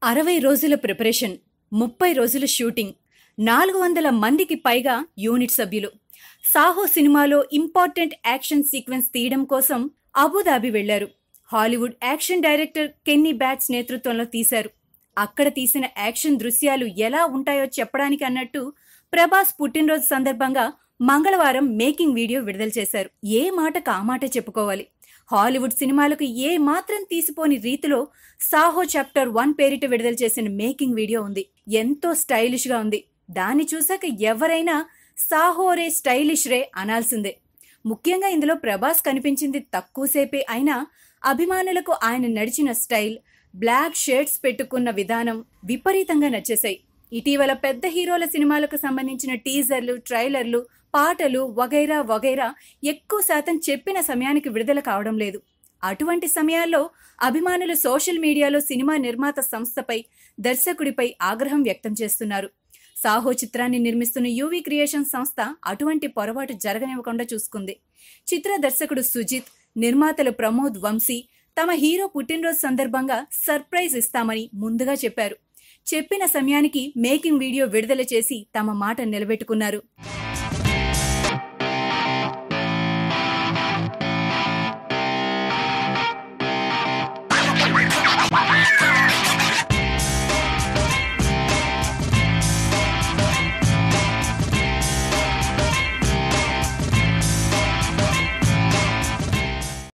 అరవై రోజుల ప్రిపరేషన్ ముప్పై రోజుల షూటింగ్ నాలుగు వందల మందికి పైగా యూనిట్ సభ్యులు సాహో సినిమాలో ఇంపార్టెంట్ యాక్షన్ సీక్వెన్స్ తీయడం కోసం అబుదాబి వెళ్లారు Hollywood action director Kenny Bates నేతృత్వంలో తీశారు అక్కడ తీసిన యాక్షన్ దృశ్యాలు ఎలా ఉంటాయో చెప్పడానికి అన్నట్టు ప్రభాస్ పుట్టినరోజు సందర్భంగా మంగళవారం మేకింగ్ వీడియో విడుదల చేశారు ఏ మాటకు ఆ మాట చెప్పుకోవాలి హాలీవుడ్ సినిమాలకు ఏ మాత్రం తీసిపోని రీతిలో సాహో చాప్టర్ వన్ పేరిట విడుదల చేసిన మేకింగ్ వీడియో ఉంది ఎంతో స్టైలిష్ గా ఉంది దాన్ని చూశాక ఎవరైనా సాహో రే స్టైలిష్ రే అనాల్సిందే ముఖ్యంగా ఇందులో ప్రభాస్ కనిపించింది తక్కువసేపే అయినా అభిమానులకు ఆయన నడిచిన స్టైల్ బ్లాక్ షేడ్స్ పెట్టుకున్న విధానం విపరీతంగా నచ్చేశాయి ఇటీవల పెద్ద హీరోల సినిమాలకు సంబంధించిన టీజర్లు ట్రైలర్లు పాటలు వగైరా వగైరా ఎక్కువ శాతం చెప్పిన సమయానికి విడుదల కావడం లేదు అటువంటి సమయాల్లో అభిమానులు సోషల్ మీడియాలో సినిమా నిర్మాత సంస్థపై దర్శకుడిపై ఆగ్రహం వ్యక్తం చేస్తున్నారు సాహో చిత్రాన్ని నిర్మిస్తున్న యూవీ క్రియేషన్ సంస్థ అటువంటి పొరపాటు జరగనివ్వకుండా చూసుకుంది చిత్ర దర్శకుడు సుజిత్ నిర్మాతలు ప్రమోద్ వంశీ తమ హీరో పుట్టినరోజు సందర్భంగా సర్ప్రైజ్ ఇస్తామని ముందుగా చెప్పారు చెప్పిన సమయానికి మేకింగ్ వీడియో విడుదల చేసి తమ మాట నిలబెట్టుకున్నారు